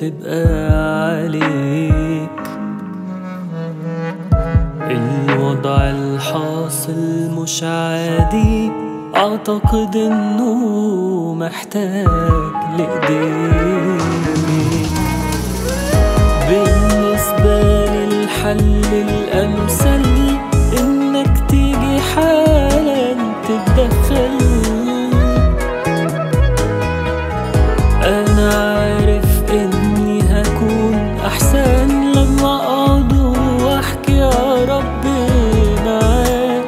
تبقى عليك الوضع الحاصل مش عادي اعتقد انه محتاج لايديك بالنسبة لي الحل الامثل انك تيجي حالا تتدخل انا عارف اني هكون احسن لما اقعد واحكي يا ربي معاك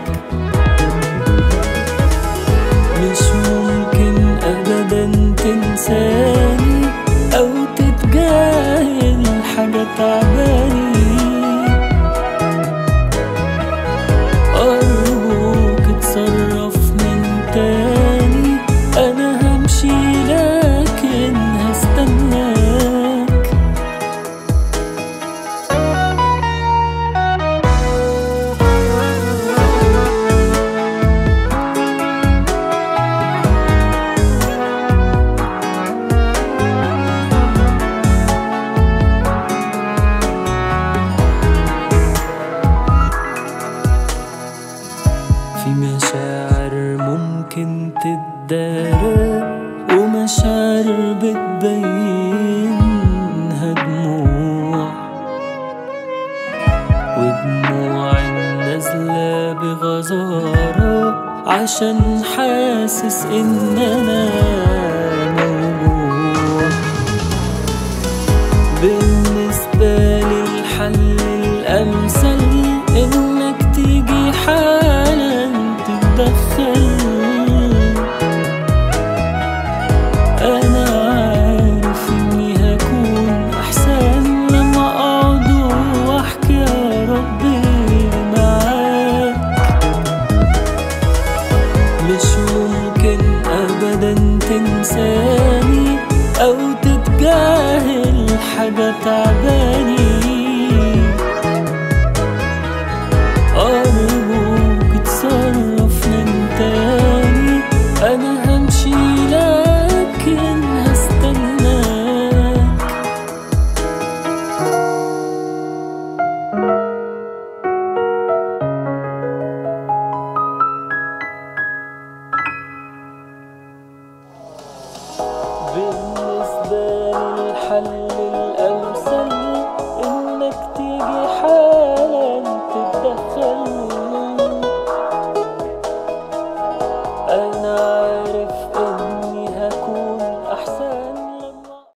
مش ممكن ابدا تنساني او تتجاهل حاجة تعباني أرجوك اتصرف من تاني أنا همشي لكن هستناك في مشاعر ممكن تتدارى ومشاعر بتبينها دموع ودموع النازلة بغزارة عشان حاسس ان انا موجوع بالنسبة لي الحل الأمثل إنك تيجي حالا تتدخل أنا عارف إني هكون أحسن لما أقعد وأحكي يا ربي معاك مش ممكن أبدا تنساني أو تتجاهل حاجة تعباني